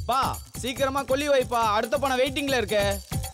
பா சீக்கிரமா கொல்லி வைப்பா அடுத்த பணம் வெயிட்டிங்ல இருக்கு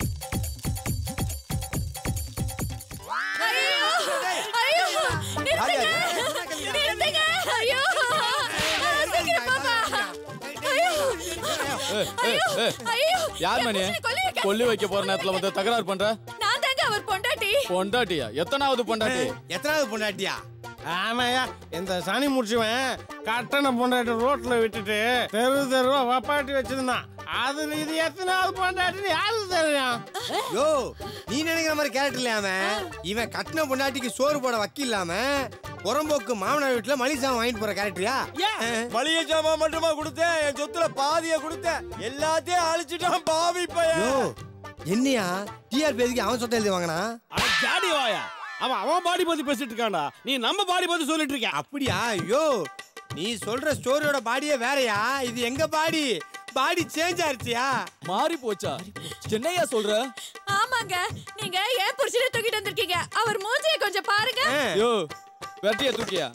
ஐயோ ஐயோ நிறுத்துங்க நிறுத்துங்க ஐயோ சீக்கிரம் பாப்பா ஐயோ ஐயோ ஐயோ யார் என் மணி புருஷனை கொல்லி வைக்க- கொல்லி வைக்க போற நேரத்துல வந்து தகராறு பண்ற நான் தாங்க அவர் பொண்டாட்டி பொண்டாட்டியா எத்தனாவது பொண்டாட்டி எத்தனாவது பொண்டாட்டியா ஆமாயா இந்த சனி முடிச்சுவன் கட்டண பொண்டாட்டி ரோட்ல விட்டுட்டு தெரு தெருவா வப்பாட்டி வச்சிருந்தான் அதுல இது எத்தனாவது பொண்டாட்டின்னு யாருக்கு தெரியும் யோ நீ நினைக்கிற மாதிரி கேரக்டர் இல்ல அவன் இவன் கட்டின பொண்டாட்டிக்கு சோறு போட வக்கீல் இல்லாம புறம்போக்கு மாமனார் வீட்டுல மளிகை சாமான் வாங்கிட்டு போற கேரக்டரியா மளிகை சாமான் மட்டுமா கொடுத்தேன் என் சொத்துல பாதிய கொடுத்தேன் எல்லாத்தையும் அழிச்சிட்டான் பாவி யோ பையன் என்னையா டிஆர்பி எதுக்கு அவன் சொத்தை எழுதி வாங்கினா அட ஜாடி வாயா அவன் அவன் பாடி பத்தி பேசிட்டு இருக்கான்டா நீ நம்ம பாடி பத்தி சொல்லிட்டு இருக்க அப்படியா ஐயோ நீ சொல்ற ஸ்டோரியோட பாடியே வேறயா இது எங்க பாடி பாடி சேஞ்ச் ஆயிருச்சியா மாறி போச்சா என்னையா சொல்ற ஆமாங்க நீங்க ஏன் புருஷனை தூக்கிட்டு வந்திருக்கீங்க அவர் மூஞ்சியை கொஞ்சம் பாருங்க யோ வெட்டிய தூக்கியா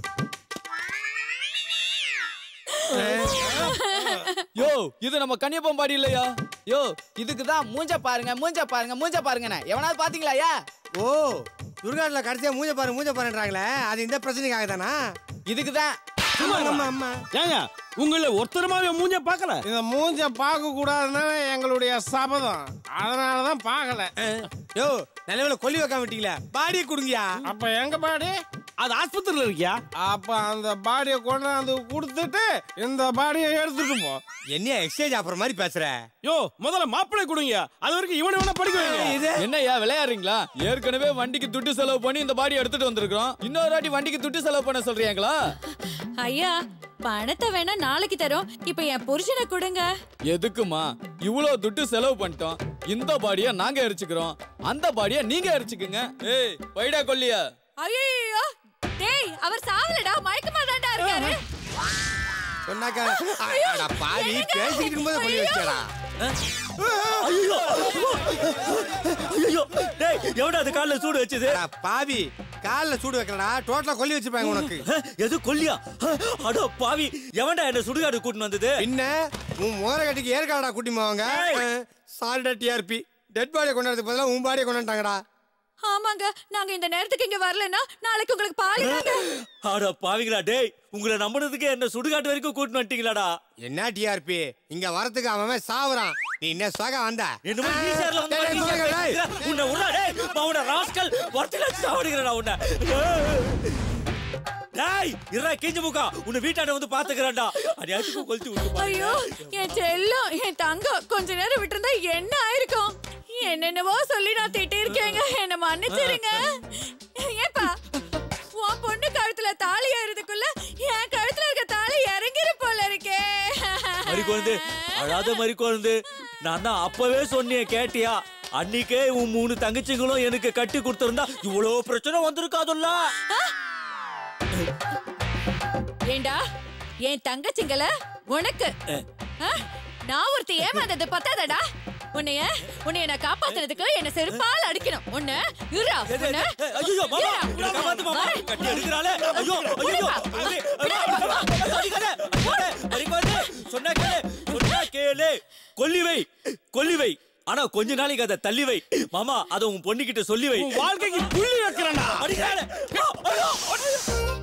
யோ இது நம்ம கன்னியப்பம் பாடி இல்லையா யோ இதுக்கு தான் மூஞ்ச பாருங்க மூஞ்ச பாருங்க மூஞ்ச பாருங்கண்ணே எவனாவது பாத்தீங்களா ஐயா ஓ துர்காட்டில் கடைசியா மூஞ்ச பாரு மூஞ்ச பாருன்றாங்களே அது இந்த பிரச்சனைக்காக தானா இதுக்கு தான் ஆமா ஆமா ஆமா ஏங்க உங்கள ஒருத்தரமாவே மூஞ்ச பார்க்கல இந்த மூஞ்ச பார்க்க கூடாதுன்னா எங்களுடைய சபதம் அதனாலதான் பார்க்கல யோ நல்லவேளை கொல்லி வைக்காம விட்டீங்களே பாடியை கொடுங்கயா அப்ப எங்க பாடி அது ஆஸ்பத்திரியில இருக்கியா அப்ப அந்த பாடியை கொண்டாந்து கொடுத்துட்டு இந்த பாடியை எடுத்துட்டு போ என்னையா எக்ஸ்சேஞ்ச் ஆஃபர் மாதிரி பேசுற யோ முதல்ல மாப்பிள்ளை கொடுங்க அது வரைக்கும் இவனை இவனை படிக்க வைங்க இது என்னய்யா விளையாடுறீங்களா ஏற்கனவே வண்டிக்கு துட்டு செலவு பண்ணி இந்த பாடி எடுத்துட்டு வந்திருக்கிறோம் இன்னொரு வாட்டி வண்டிக்கு துட்டு செலவு பண்ண சொல்றீங்களா ஐயா பணத்தை வேணா நாளைக்கு தரோம் இப்ப என் புருஷனை கொடுங்க எதுக்குமா இவ்வளோ துட்டு செலவு பண்ணிட்டோம் இந்த பாடிய நாங்க எரிச்சுக்கிறோம் அந்த பாடிய நீங்க எரிச்சுக்குங்க ஏய் வைடா கொல்லியா ஐயோ டேய் அவர் சாவலடா மயக்கமா தான்டா இருக்காரு சொன்னாக்கா அட பாவி பேசிக்கிட்டு இருக்கும்போது கொல்லி வச்சடா ஐயோ ஐயோ டேய் எவன்டா அது கால்ல சூடு வச்சது அட பாவி கால்ல சூடு வைக்கலடா டோட்டலா கொல்லி வச்சிருப்பாங்க உனக்கு எது கொல்லியா அடோ பாவி எவன்டா என்ன சுடுகாடு கூட்டிட்டு வந்தது பின்ன உன் மோர கட்டிக்கு ஏற்காடா கூட்டி போவாங்க ஏய். சால்டா டிஆர்பி டெட் பாடியை கொண்டாடுறதுக்கு பதிலா உன் பாடியை கொண்டாண்டாங்கடா ஆமாங்க நாங்க இந்த நேரத்துக்கு இங்க வரலன்னா நாளைக்கு உங்களுக்கு பாலி தாங்க அட பாவிங்களா டேய் உங்களை நம்பினதுக்கு என்ன சுடுகாட்டு வரைக்கும் கூட்டிட்டு வந்துட்டீங்களாடா என்ன டிஆர்பி இங்க வரதுக்கு அவன் அவன் சாவுறான் நீ என்ன சாக வந்த என்னமோ ஈஸியார்ல வந்து டேய், டேய், டேய், டேய். மாட்டிக்கிட்ட. உன்னை உடா டேய் உன்னை ராஸ்கல் ஒருத்தல சாவடிக்கிறடா உன்னை டேய் இரா கிஞ்சு முக்கா உன்னை வீட்டாண்ட வந்து பாத்துக்கறேன்டா அடியாச்சுக்கு கொளுத்தி விட்டு பாரு. ஐயோ என் செல்லம் என் தங்கம் கொஞ்ச நேரம் விட்டிருந்தா என்ன ஆயிருக்கும் என்னென்னவோ சொல்லி நான் திட்டிருக்கேங்க என்ன மன்னிச்சிருங்க ஏப்பா உன் பொண்ணு கழுத்துல தாலி ஏறதுக்குள்ள என் கழுத்துல இருக்க தாலி இறங்கிரு போல இருக்கே மறி குழந்து அழாத மறி குழந்து நான் தான் அப்பவே சொன்னேன் கேட்டியா அன்னிக்கே உன் மூணு தங்கச்சிங்களும் எனக்கு கட்டி கொடுத்திருந்தா இவ்வளவு பிரச்சனை வந்திருக்காதுல்ல ஏண்டா என் தங்கச்சிங்கள உனக்கு ஆ? நான் ஒருத்தி ஏமாந்தது பத்தாதடா உன்னைய உன்னைய நான் காப்பாத்துறதுக்கு என்ன செருப்பால் அடிக்கணும் உன்னை இருடா ஏய், உன்னை ஏய், ஏய், ஐயோ, மாமா, இருடா, என்னை காப்பாத்து, மாமா. வரேன். கட்டி எடுக்கிறாளே. ஐயோ, ஐயோ, விடுப்பா. அடி, விடு, அடி, அடி, அடிக்காத, அடிக்காத. மறி குழந்து, சொன்னா கேளு, சொன்னா கேளு. கொல்லி வை கொல்லி வை ஆனா கொஞ்ச நாளைக்கு அதை தள்ளி வை மாமா அதை உன் பொண்ணுகிட்ட சொல்லி வை உன் வாழ்க்கைக்கு புள்ளி வைக்கிறேன்டா அடிக்கிறாளே. ஐயோ, ஐயோ.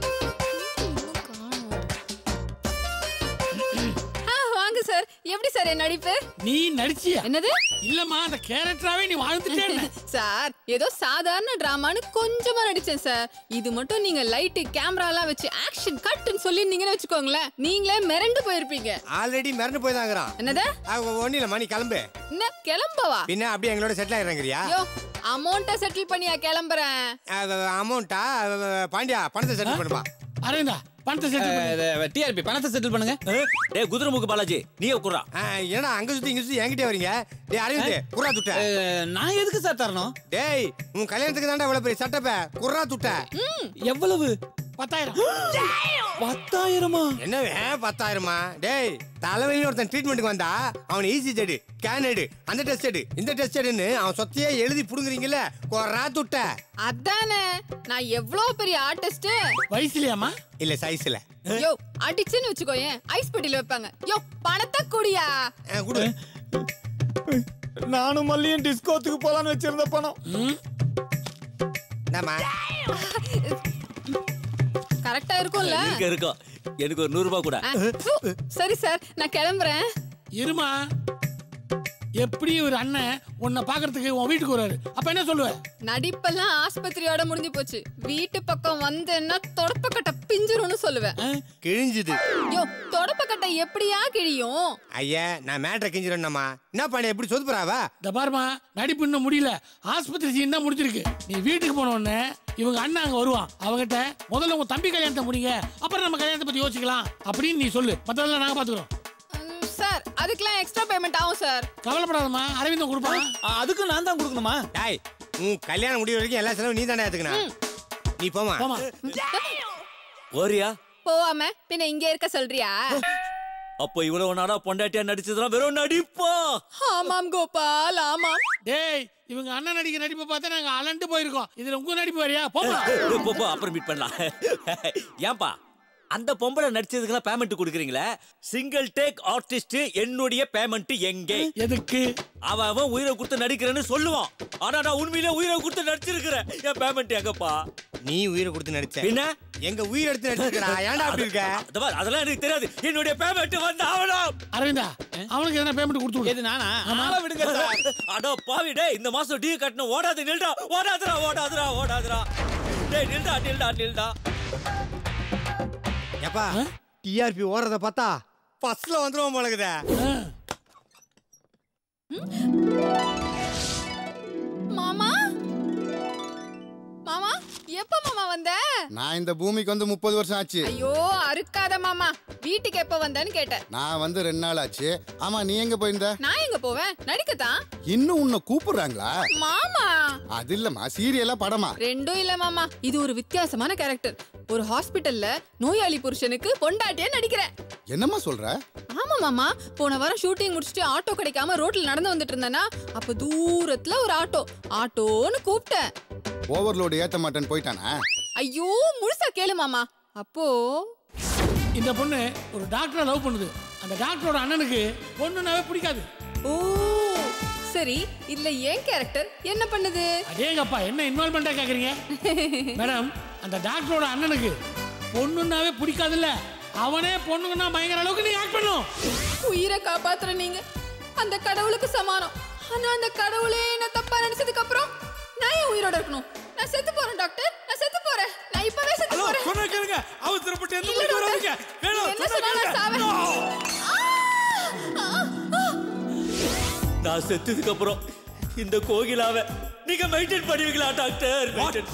வாங்க சார் எப்படி சார் என் நடிப்பு நீ நடிச்சியா என்னது இல்லம்மா அந்த கேரக்டராவே நீ வாழ்ந்துட்டே சார் ஏதோ சாதாரண டிராமான்னு கொஞ்சமா நடிச்சேன் சார் இது மட்டும் நீங்க லைட் கேமரா எல்லாம் வச்சு ஆக்ஷன் கட்னு சொல்லிருந்தீங்கன்னு வச்சுக்கோங்களேன் நீங்களே மிரண்டு போயிருப்பீங்க ஆல்ரெடி மிரண்டு போய் தாங்கிறான் என்னது ஒன்னில மணி கிளம்பு என்ன கிளம்பவா பின்ன அப்படியே எங்களோட செட்டில் ஆகிறாங்கறியா யோ அமௌண்ட்டை செட்டில் பண்ணியா கிளம்புறேன் அமௌண்ட்டா பாண்டியா பணத்தை செட்டில் பண்ணுப்பா அரவிந்தா பணத்தை செட்டில் டிஆர்பி பணத்தை செட்டில் பண்ணுங்க ஏய், டேய் குதிரை முக்கு பாலாஜி நீயே குறா ஆ, என்னடா அங்க சுத்தி இங்க சுத்தி என்கிட்ட வரீங்க டேய் அரவிந்த் குர்ரா துட்ட நான் எதுக்கு சார் தரணும் டேய் உன் கல்யாணத்துக்கு தான்டா இவ்வளவு பெரிய சட்டப்ப குர்ரா துட்ட எவ்வளவு பத்தாயிரம் பத்தாயிரமா என்ன பத்தாயிரமா டேய் தலைவலின்னு ஒருத்தன் ட்ரீட்மெண்ட்டுக்கு வந்தா அவன் ஈஸி ஜெடு கேன் எடு அந்த டெஸ்ட் எடு இந்த டெஸ்ட் எடுன்னு அவன் சொத்தையே எழுதி புடுங்குறீங்கல்ல குர்ரா துட்ட அதானே நான் எவ்வளவு பெரிய ஆர்டிஸ்ட் வயசுலயாமா இல்ல சைஸ்ல யோ அடிச்சுன்னு வச்சுக்கோயேன் ஐஸ் பெட்டியில வைப்பாங்க யோ பணத்தை குடியா ஆ, குடு நானும் மல்லியும் டிஸ்கோத்துக்கு போலான்னு வச்சிருந்த பணம் இந்தாம்மா கரெக்டா இருக்கும்ல இருக்க இருக்கும் எனக்கு ஒரு நூறு ரூபாய் கூட ஆ, ஃபு, சரி சார் நான் கிளம்புறேன் இருமா எப்படி ஒரு அண்ணன் உன்னை பாக்குறதுக்கு உன் வீட்டுக்கு வராரு அப்ப என்ன சொல்லுவ நடிப்பெல்லாம் ஆஸ்பத்திரியோட முடிஞ்சு போச்சு வீட்டு பக்கம் வந்தேன்னா தொடப்பக்கட்டை பிஞ்சிரும்னு சொல்லுவேன் கிழிஞ்சுது யோ தொடப்பக்கட்டை எப்படியா கிழியும் ஐயா நான் மேட்ரை கிஞ்சிடணும்மா என்ன பண்ண எப்படி சொதுப்புறாவா இந்த பாருமா நடிப்பு இன்னும் முடியல ஆஸ்பத்திரி சீன் தான் முடிஞ்சிருக்கு நீ வீட்டுக்கு போன உடனே இவங்க அண்ணன் அங்க வருவான் அவங்கிட்ட முதல்ல உங்க தம்பி கல்யாணத்தை முடிங்க அப்புறம் நம்ம கல்யாணத்தை பத்தி யோசிக்கலாம் அப்படின்னு நீ சொல்லு மத்ததெல்லாம் நாங்க பாத்துக்கிறோம் ம், சார் அதுக்கெல்லாம் எக்ஸ்ட்ரா பேமெண்ட் ஆகும் சார் கவலைப்படாதம்மா அரவிந்தம் கொடுப்பான் அதுக்கு நான் தான் கொடுக்கணுமா டாய் உன் கல்யாணம் முடிவு வரைக்கும் எல்லா செலவும் நீ தானே எடுத்துக்கணும் நீ போமா போமா ஓரியா போவாம பின்ன இங்க இருக்க சொல்றியா அப்போ இவ்வளவு நாடா பொண்டாட்டியா நடிச்சதுலாம் வெறும் நடிப்பா ஆமாம் கோபால் ஆமாம் டேய் இவங்க அண்ணன் நடிக்க நடிப்பை பார்த்தா நாங்க அலண்டு போயிருக்கோம் இதுல உங்க நடிப்பு வரையா போமா போ, போ, அப்புறம் மீட் பண்ணலாம் ஏன்பா அந்த பொம்பளை நடிச்சதுக்கெல்லாம் பேமெண்ட் கொடுக்குறீங்களே சிங்கிள் டேக் ஆர்டிஸ்ட் என்னுடைய பேமெண்ட் எங்கே எதுக்கு அவன் அவன் உயிரை கொடுத்து நடிக்கிறேன்னு சொல்லுவான் ஆனா நான் உண்மையிலே உயிரை கொடுத்து நடிச்சிருக்கிறேன் என் பேமெண்ட் எங்கப்பா நீ உயிரை கொடுத்து நடிச்ச என்ன எங்க உயிர் எடுத்து நடிச்சிருக்கா ஏன்டா அப்படி இருக்க அது பாரு, அதெல்லாம் எனக்கு தெரியாது என்னுடைய பேமெண்ட் வந்து ஆகணும் அரவிந்தா அவனுக்கு எதனா பேமெண்ட் கொடுத்து விடு. எது நானா ஆள விடுங்க சார் அடோ பாவி டேய் இந்த மாசம் டியூ கட்டணும் ஓடாது நில்டா ஓடாதுடா ஓடாதுடா ஓடாதுடா டேய் நில்டா நில்டா நில்டா எப்பா டிஆர்பி ஓடுறத பார்த்தா ஃபர்ஸ்ட்ல வந்துருவோம் போலக்குதே மாமா மாமா எப்ப மாமா வந்த நான் இந்த பூமிக்கு வந்து முப்பது வருஷம் ஆச்சு ஐயோ அறுக்காத மாமா வீட்டுக்கு எப்ப வந்தேன்னு கேட்டேன் நான் வந்து ரெண்டு நாள் ஆச்சு ஆமா நீ எங்க போயிருந்த நான் எங்க போவேன் நடிக்கத்தான் இன்னும் உன்னை கூப்பிடுறாங்களா மாமா அது இல்லம்மா சீரியலா படமா ரெண்டும் இல்ல மாமா இது ஒரு வித்தியாசமான கேரக்டர் ஒரு ஹாஸ்பிடல்ல நோயாளி புருஷனுக்கு பொண்டாட்டியா நடிக்கிறேன் என்னம்மா சொல்ற ஆமா மாமா போன வாரம் ஷூட்டிங் முடிச்சுட்டு ஆட்டோ கிடைக்காம ரோட்ல நடந்து வந்துட்டு இருந்தேனா அப்ப தூரத்துல ஒரு ஆட்டோ ஆட்டோன்னு கூப்பிட்டேன் ஓவர்லோடு ஏத்த மாட்டேன்னு போயிட்டானா ஐயோ முழுசா கேளு மாமா அப்போ இந்த பொண்ணு ஒரு டாக்டரை லவ் பண்ணுது அந்த டாக்டரோட அண்ணனுக்கு பொண்ணுனாவே பிடிக்காது ஓ சரி இதுல ஏன் கேரக்டர் என்ன பண்ணுது அடேங்கப்பா என்ன இன்வால்மெண்டா கேக்குறீங்க மேடம் அந்த டாக்டரோட அண்ணனுக்கு பொண்ணுன்னாவே பிடிக்காதுல்ல அவனே பொண்ணுங்கன்னா பயங்கர அளவுக்கு நீ ஆக்ட் பண்ணும் உயிரை காப்பாத்துற நீங்க அந்த கடவுளுக்கு சமானம் ஆனா அந்த கடவுளே என்ன தப்பா நினைச்சதுக்கு அப்புறம் நான் ஏன் உயிரோட இருக்கணும் நான் செத்து போறேன் டாக்டர் நான் செத்து போறேன் நான் இப்பவே செத்து போறேன் சொன்னா கேளுங்க அவசரப்பட்டு எந்த இல்ல முடிவு டாக்டர். வராதீங்க கேளு, நீங்க என்ன சொன்னா சொன்னாலும் கேளுங்க. சாவேன். ஆ! ஆ! ஆ! நான் செத்ததுக்கு அப்புறம் இந்த கோகிலாவை நீங்க மெயின்டைன் பண்ணுவீங்களா டாக்டர் மெயின்டைன்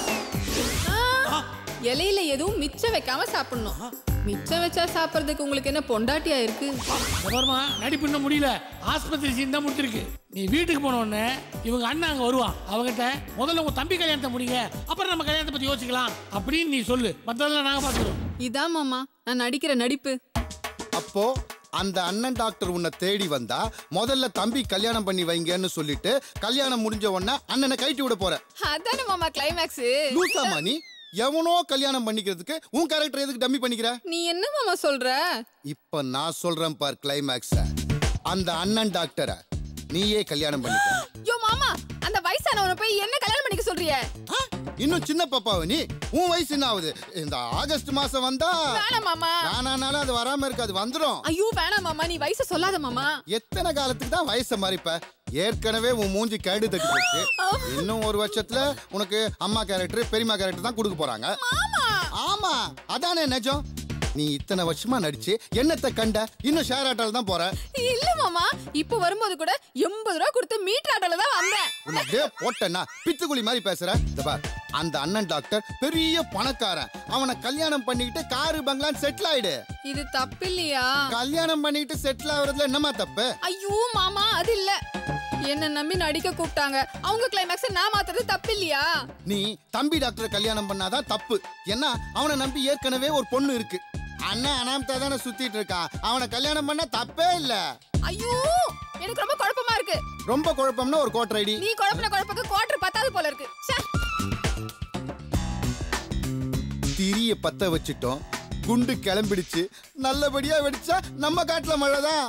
ஆ! இலையில எதுவும் மிச்சம் வைக்காம சாப்பிடணும் மிச்சம் வச்சா சாப்பிடுறதுக்கு உங்களுக்கு என்ன பொண்டாட்டியா இருக்கு இந்த பாரும்மா நடிப்பு இன்னும் முடியல ஆஸ்பத்திரி சீன் தான் முடிச்சிருக்கு நீ வீட்டுக்கு போன உடனே இவங்க அண்ணன் அங்க வருவான் அவங்கிட்ட முதல்ல உங்க தம்பி கல்யாணத்தை முடிங்க அப்புறம் நம்ம கல்யாணத்தை பத்தி யோசிக்கலாம் அப்படின்னு நீ சொல்லு மத்ததெல்லாம் நாங்க பாத்துக்கிறோம் இதான் மாமா நான் நடிக்கிற நடிப்பு அப்போ அந்த அண்ணன் டாக்டர் உன்னை தேடி வந்தா முதல்ல தம்பி கல்யாணம் பண்ணி வைங்கன்னு சொல்லிட்டு கல்யாணம் முடிஞ்ச உடனே அண்ணனை கைட்டி விட போற அதானே மாமா கிளைமேக்ஸ் லூசாமா நீ எவனோ கல்யாணம் பண்ணிக்கிறதுக்கு உன் கேரக்டர் எதுக்கு டம்மி பண்ணிக்கிற நீ என்ன மாமா சொல்ற இப்ப நான் சொல்றேன் பார் கிளைமேக்ஸ அந்த அண்ணன் டாக்டரை நீயே கல்யாணம் பண்ணிக்க யோ மாமா அந்த வயசானவனை போய் என்ன கல்யாணம் பண்ணிக்க சொல்றிய ஆ? இன்னும் சின்ன பாப்பாவ நீ உன் வயசு என்ன ஆகுது இந்த ஆகஸ்ட் மாசம் வந்தா வேணாம் மாமா வேணானாலும் அது வராம இருக்காது வந்துரும் ஐயோ வேணாம் மாமா நீ வயசு சொல்லாத மாமா எத்தனை காலத்துக்கு தான் வயசை மறைப்ப ஏற்கனவே உன் மூஞ்சி கேடு தட்டி போச்சு இன்னும் ஒரு வருஷத்துல உனக்கு அம்மா கேரக்டர் பெரியம்மா கேரக்டர் தான் கொடுக்க போறாங்க ஆமா அதானே நிஜம் நீ இத்தனை வருஷமா நடிச்சு என்னத்தை கண்ட இன்னும் ஷேர் ஆட்டோல தான் போற இல்ல மாமா இப்ப வரும்போது கூட எண்பது ரூபா கொடுத்து மீட்டர் ஆட்டோல தான் வந்தேன் உன்னை அப்படியே போட்டேன்னா பித்துக்குழி மாதிரி பேசுற இந்த பார் அந்த அண்ணன் டாக்டர் பெரிய பணக்காரன் அவனை கல்யாணம் பண்ணிக்கிட்டு காரு பங்களான்னு செட்டில் ஆயிடு இது தப்பு இல்லையா கல்யாணம் பண்ணிக்கிட்டு செட்டில் ஆகுறதுல என்னமா தப்பு ஐயோ மாமா அது இல்ல என்ன நம்பி நடிக்க கூப்பிட்டாங்க அவங்க கிளைமேக்ஸ் நான் மாத்துறது தப்பு இல்லையா நீ தம்பி டாக்டரை கல்யாணம் பண்ணாதான் தப்பு ஏன்னா அவனை நம்பி ஏற்கனவே ஒரு பொண்ணு இருக்கு அண்ணன் அனாமத்தா தானே சுத்திட்டு இருக்கான் அவனை கல்யாணம் பண்ண தப்பே இல்ல ஐயோ எனக்கு ரொம்ப குழப்பமா இருக்கு ரொம்ப குழப்பம்னா ஒரு கோட்டர் ஐடி நீ குழப்பின குழப்பக்கு குவார்டர் பத்தாவது போல இருக்கு ச்சே. திரிய பத்த வச்சிட்டோம் குண்டு கிளம்பிடுச்சு நல்லபடியா வெடிச்சா நம்ம காட்டுல மழை தான்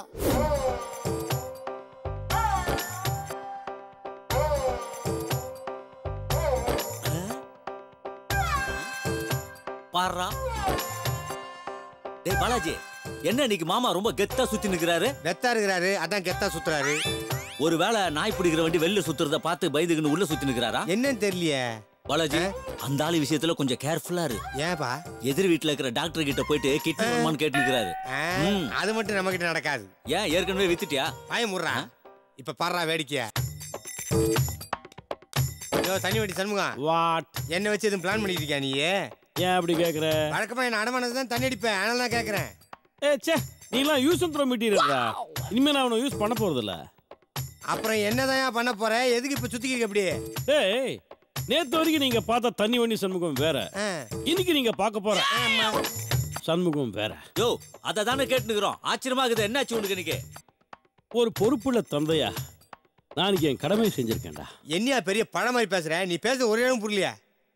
பாடுறா டேய் பாலாஜி என்ன இன்னைக்கு மாமா ரொம்ப கெத்தா சுத்தி நிக்கிறாரு வெத்தா இருக்கிறாரு அதான் கெத்தா சுத்துறாரு ஒருவேளை நாய் பிடிக்கிற வண்டி வெளில சுத்துறத பார்த்து பயந்துக்குன்னு உள்ள சுத்தி நிக்கிறாரா என்னன்னு தெரியலையே பாலாஜி அந்த ஆளு விஷயத்துல கொஞ்சம் கேர்ஃபுல்லா இரு ஏன்பா எதிர் வீட்டுல இருக்கிற டாக்டர் கிட்ட போயிட்டு கிட்னி வருமான்னு கேட்டு நிக்கிறாரு ஆ, ம். அது மட்டும் நம்ம கிட்ட நடக்காது ஏன் ஏற்கனவே வித்துட்டியா பயமுறா இப்ப பாடுறா வேடிக்கைய ஐயோ தண்ணி வண்டி சண்முகம் வாட் என்ன வச்சு எதுவும் பிளான் பண்ணிட்டு இருக்கியா நீ ஏன் அப்படி கேக்குற வழக்கமா என்ன அடமானது தான் தண்ணி அடிப்பேன் அதனால தான் கேக்குறேன் ஏ ச்சே நீலாம் யூஸ் த்ரோ மெட்டீரியல்டா இனிமே நான் அவனை யூஸ் பண்ண போறது இல்ல அப்புறம் என்னதான் பண்ண போற எதுக்கு இப்ப சுத்திக்கிறீங்க அப்படி ஏய் நேத்து வரைக்கும் நீங்க பார்த்த தண்ணி வண்டி சண்முகம் வேற ஆ, இன்னைக்கு நீங்க பார்க்க போற சண்முகம் வேற யோ அத தானே கேட்டு நிக்கிறோம் ஆச்சரியமா இருக்குது என்னாச்சு உனக்கு இன்னைக்கு ஒரு பொறுப்புள்ள தந்தையா நான் இன்னைக்கு என் கடமையை செஞ்சிருக்கேன்டா என்னையா பெரிய பழ மாதிரி பேசுற நீ பேச ஒரே இடம் புரியலையா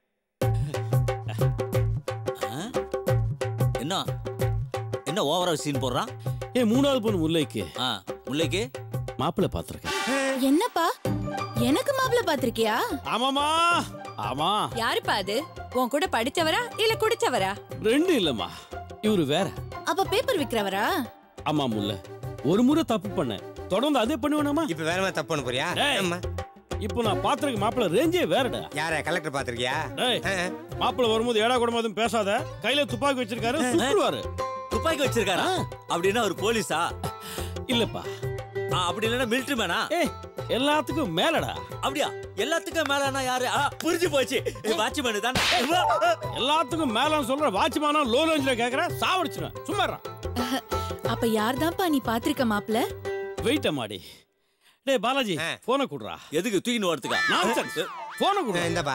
ஆ? என்ன என்ன ஓவரா சீன் போடுறான் ஏன் மூணாவது பொண்ணு முல்லைக்கு ஆ முல்லைக்கு மாப்பிள்ளை பார்த்துருக்கேன் என்னப்பா எனக்கு மாப்பிள்ள பாத்திருக்கியா ஆமாமா ஆமா யாருப்பா அது உன் கூட படிச்சவரா இல்ல குடிச்சவரா ரெண்டு இல்லம்மா இவரு வேற அப்ப பேப்பர் விக்கிறவரா ஆமா முல்ல ஒரு முறை தப்பு பண்ணேன் தொடர்ந்து அதே பண்ணுவேனாமா இப்ப வேற மாதிரி தப்பு பண்ண போறியா டேய். ஆமா. இப்போ நான் பாத்திருக்க மாப்பிள்ளை ரேஞ்சே வேறடா யார கலெக்டர் பாத்திருக்கியா டேய் ஆ, மாப்பிள்ளை வரும்போது ஏடா கூடமா எதுவும் பேசாத கையில துப்பாக்கி வச்சிருக்காரு சுட்டுருவாரு துப்பாக்கி வச்சிருக்காரா அப்படின்னா ஒரு போலீஸா இல்லப்பா ஆ, அப்படி இல்லைன்னா மிலிட்டரி மேனா ஏய் எல்லாத்துக்கும் மேலடா அப்படியா எல்லாத்துக்கும் மேலனா யாரு ஆ, புரிஞ்சு போச்சு வாட்ச்மேனு தானே எல்லாத்துக்கும் மேலன்னு சொல்ற வாட்ச்மேனா லோ ரேஞ்சில கேக்குற சாவடிச்சிடும் சும்மா இருடா. அப்ப யார்தான்ப்பா நீ பாத்திருக்க மாப்பிள்ள வெயிட்ட மாடி டேய் பாலாஜி ஆ. போனை குடுறா எதுக்கு தூக்கின்னு வரதுக்கா நான்சென்ஸ் போனை ஆ, குடுறா இந்தாப்பா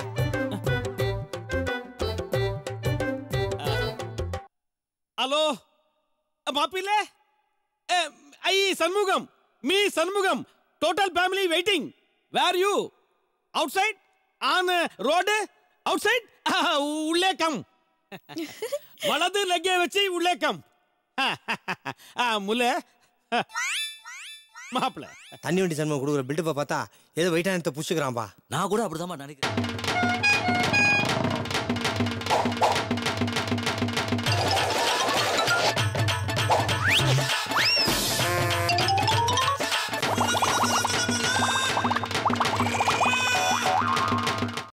ஹலோ மாப்பிள்ளை I Shanmugam me Shanmugam total family waiting where you outside on road outside உள்ளே கம் வலது லெக்கே வச்சு உள்ளே கம் முல்ல மாப்பிள்ள தண்ணி வண்டி சண்முகம் கொடுக்குற பில்டப்பை பார்த்தா ஏதோ வெயிட்டானத்தை புடிச்சுக்கிறான்பா நான் கூட அப்படிதான் நினைக்கிறேன்